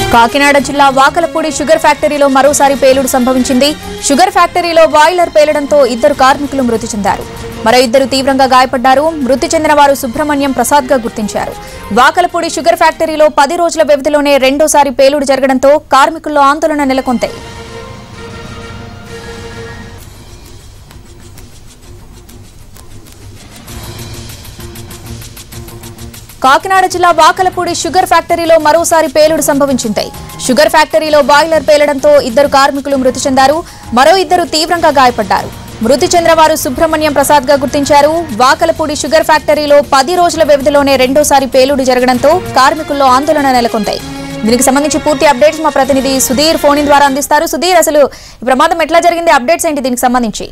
కాకినాడ జిల్లా వాకలపూడి షుగర్ ఫ్యాక్టరీలో మరోసారి పేలుడు సంభవించింది షుగర్ ఫ్యాక్టరీలో బాయిలర్ పేలడంతో ఇద్దరు కార్మికులు మృతి చెందారు మరో ఇద్దరు తీవ్రంగా గాయపడ్డారు మృతి చెందిన వారు సుబ్రహ్మణ్యం ప్రసాద్ గా గుర్తించారు వాకలపూడి షుగర్ ఫ్యాక్టరీలో పది రోజుల వ్యవధిలోనే రెండోసారి పేలుడు జరగడంతో కార్మికుల్లో ఆందోళన నెలకొంది కాకినాడ జిల్లా వాకలపూడి షుగర్ ఫ్యాక్టరీలో మరోసారి పేలుడు సంభవించింది షుగర్ ఫ్యాక్టరీలో బాయిలర్ పేలడంతో ఇద్దరు కార్మికులు మృతి చెందారు మరో ఇద్దరు తీవ్రంగా గాయపడ్డారు మృతి చెందిన వారు సుబ్రహ్మణ్యం ప్రసాద్ గా గుర్తించారు వాకలపూడి షుగర్ ఫ్యాక్టరీలో పది రోజుల వ్యవధిలోనే రెండోసారి పేలుడు జరగడంతో కార్మికుల్లో ఆందోళన నెలకొంది దీనికి సంబంధించి పూర్తి అప్డేట్స్ మా ప్రతినిధి సుధీర్ ఫోన్ ఇన్ ద్వారా అందిస్తారు సుధీర్ అసలు ఈ ప్రమాదం ఎట్లా జరిగింది అప్డేట్స్ ఏంటి దీనికి సంబంధించి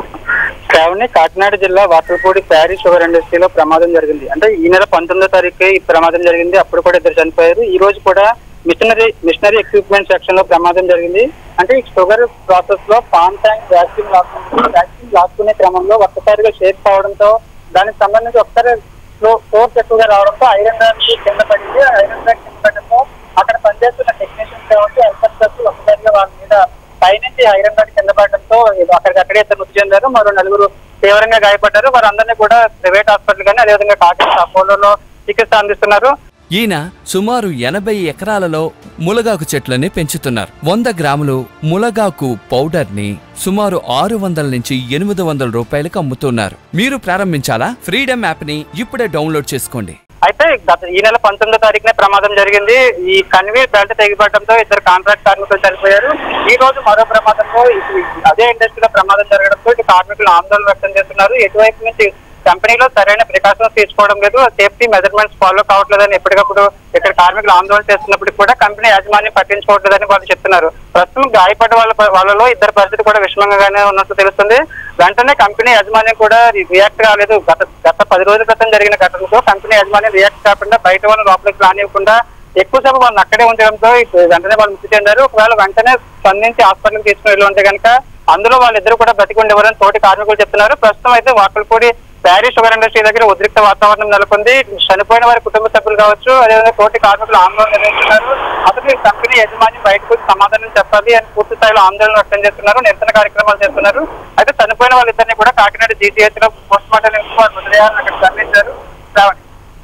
శ్రావణి కాకినాడ జిల్లా వాటర్పూడి ప్యారీ షుగర్ ఇండస్ట్రీలో ప్రమాదం జరిగింది అంటే ఈ నెల పంతొమ్మిదో తారీఖు ఈ ప్రమాదం జరిగింది అప్పుడు కూడా ఇద్దరు చనిపోయారు ఈ రోజు కూడా మిషనరీ మిషనరీ ఎక్విప్మెంట్ సెక్షన్ లో ప్రమాదం జరిగింది అంటే ఈ షుగర్ ప్రాసెస్ లో పాన్ ట్యాంక్ వ్యాక్సిన్ వ్యాక్సిన్ లాక్కునే క్రమంలో ఒక్కసారిగా షేక్ కావడంతో దానికి సంబంధించి ఒకసారి ఫోర్స్ ఎక్కువగా రావడంతో ఐరన్ ర్యాక్ కింద పడింది ఐరన్ ర్యాక్ కింద పడడంతో అక్కడ పనిచేస్తున్న టెక్నీషియన్స్ కావచ్చు ఎక్స్పర్ట్స్ ఒక్కసారిగా వాళ్ళ మీద పైనుంచి ఐరన్ రాడ్ కింద పడడంతో అక్కడికక్కడే ఇద్దరు మృతి చెందారు మరో నలుగురు తీవ్రంగా గాయపడ్డారు వారందరినీ కూడా ప్రైవేట్ హాస్పిటల్ కానీ అదేవిధంగా కాకినాడ అపోలోలో చికిత్స అందిస్తున్నారు ఈయన సుమారు ఎనభై ఎకరాలలో ములగాకు చెట్లని పెంచుతున్నారు వంద గ్రాములు ములగాకు పౌడర్ని సుమారు ఆరు వందల నుంచి ఎనిమిది వందల రూపాయలకు అమ్ముతున్నారు మీరు ప్రారంభించాలా ఫ్రీడమ్ యాప్ని ఇప్పుడే డౌన్లోడ్ చేసుకోండి అయితే గత ఈ నెల పంతొమ్మిదో తారీఖునే ప్రమాదం జరిగింది ఈ కన్వేర్ బెల్ట్ తెగిపడడంతో ఇద్దరు కాంట్రాక్ట్ కార్మికులు చనిపోయారు ఈ రోజు మరో ప్రమాదంలో ఇటు అదే ఇండస్ట్రీలో ప్రమాదం జరగడంతో ఇటు కార్మికులు ఆందోళన వ్యక్తం చేస్తున్నారు ఎటువైపు నుంచి కంపెనీలో సరైన ప్రికాషన్స్ తీసుకోవడం లేదు సేఫ్టీ మెజర్మెంట్స్ ఫాలో కావట్లేదని ఎప్పటికప్పుడు ఇక్కడ కార్మికులు ఆందోళన చేస్తున్నప్పటికీ కూడా కంపెనీ యాజమాన్యం పట్టించుకోవట్లేదని వాళ్ళు చెప్తున్నారు ప్రస్తుతం గాయపడ్డ వాళ్ళ వాళ్ళలో ఇద్దరు పరిస్థితి కూడా విషమంగానే ఉన్నట్టు తెలుస్తుంది వెంటనే కంపెనీ యాజమాన్యం కూడా రియాక్ట్ కాలేదు గత గత పది రోజుల క్రితం జరిగిన ఘటనతో కంపెనీ యాజమాన్యం రియాక్ట్ కాకుండా బయట వాళ్ళని లోపలికి రానివ్వకుండా ఎక్కువ సేపు వాళ్ళని అక్కడే ఉంచడంతో ఇప్పుడు వెంటనే వాళ్ళు మృతి చెందారు ఒకవేళ వెంటనే స్పందించి హాస్పిటల్కి తీసుకుని వెళ్ళి ఉంటే కనుక అందులో వాళ్ళిద్దరు కూడా బతికి ఉండేవారని తోటి కార్మికులు చెప్తున్నారు ప్రస్తుతం అయితే వాకల్పూడి ప్యారీ షుగర్ ఇండస్ట్రీ దగ్గర ఉద్రిక్త వాతావరణం నెలకొంది చనిపోయిన వారి కుటుంబ సభ్యులు కావచ్చు అదేవిధంగా తోటి కార్మికులు ఆందోళన నిర్వహిస్తున్నారు అసలు ఈ కంపెనీ యజమాని బయటకు వచ్చి సమాధానం చెప్పాలి అని పూర్తి స్థాయిలో ఆందోళన వ్యక్తం చేస్తున్నారు నిరసన కార్యక్రమాలు చేస్తున్నారు అయితే చనిపోయిన వాళ్ళిద్దరిని కూడా కాకినాడ జీటీహెచ్ లో పోస్ట్ మార్టం వారి మృతదేహాలను అక్కడ తరలించారు శ్రావణి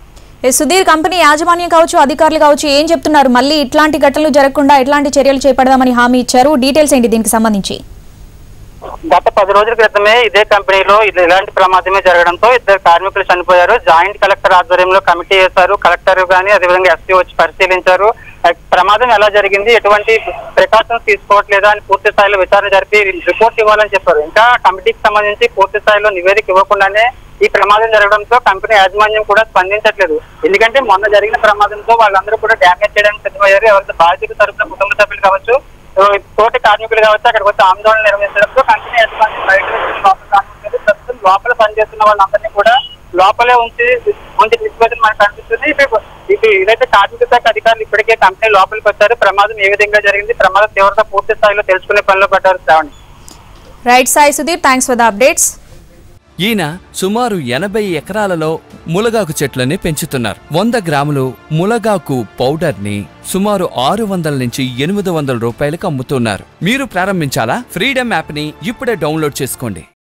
ఏ సుధీర్ కంపెనీ యాజమాన్యం కావచ్చు అధికారులు కావచ్చు ఏం చెప్తున్నారు మళ్ళీ ఇట్లాంటి ఘటనలు జరగకుండా ఎట్లాంటి చర్యలు చేపడదామని హామీ ఇచ్చారు డీటెయిల్స్ ఏంటి దీనికి సంబంధించి గత పది రోజుల క్రితమే ఇదే కంపెనీలో ఇది ఇలాంటి ప్రమాదమే జరగడంతో ఇద్దరు కార్మికులు చనిపోయారు జాయింట్ కలెక్టర్ ఆధ్వర్యంలో కమిటీ వేశారు కలెక్టర్ గానీ అదేవిధంగా ఎస్పీ వచ్చి పరిశీలించారు ఆ ప్రమాదం ఎలా జరిగింది ఎటువంటి ప్రికాషన్స్ తీసుకోవట్లేదా అని పూర్తి స్థాయిలో విచారణ జరిపి రిపోర్ట్ ఇవ్వాలని చెప్పారు ఇంకా కమిటీకి సంబంధించి పూర్తి స్థాయిలో నివేదిక ఇవ్వకుండానే ఈ ప్రమాదం జరగడంతో కంపెనీ యాజమాన్యం కూడా స్పందించట్లేదు ఎందుకంటే మొన్న జరిగిన ప్రమాదంతో వాళ్ళందరూ కూడా డ్యామేజ్ చేయడానికి సిద్ధమయ్యారు ఎవరైతే బాధితుల తరపున కుటుంబ సభ్యులు కావచ్చు తోటి కార్మికులు కావచ్చు అక్కడికి వచ్చి ఆందోళన నిర్వహించడంతో కంపెనీ యజమాని బయట వచ్చి లోపల రానివ్వలేదు. ప్రస్తుతం లోపల పనిచేస్తున్న వాళ్ళందరినీ కూడా లోపలే ఉంచి ఉంచి తీసుకొచ్చి మనకు కనిపిస్తుంది ఇప్పుడు ఇది ఇదైతే కార్మిక శాఖ అధికారులు ఇప్పటికే కంపెనీ లోపలికి వచ్చారు ప్రమాదం ఏ విధంగా జరిగింది ప్రమాద తీవ్రత పూర్తి స్థాయిలో తెలుసుకునే పనిలో పడ్డారు Sravani right Sai Sudheer thanks for the updates ఈయన సుమారు ఎనభై ఎకరాలలో ములగాకు చెట్లని పెంచుతున్నారు వంద గ్రాములు ములగాకు పౌడర్ని సుమారు ఆరు వందల నుంచి ఎనిమిది వందల రూపాయలకు అమ్ముతున్నారు మీరు ప్రారంభించాలా ఫ్రీడమ్ యాప్ని ఇప్పుడే డౌన్లోడ్ చేసుకోండి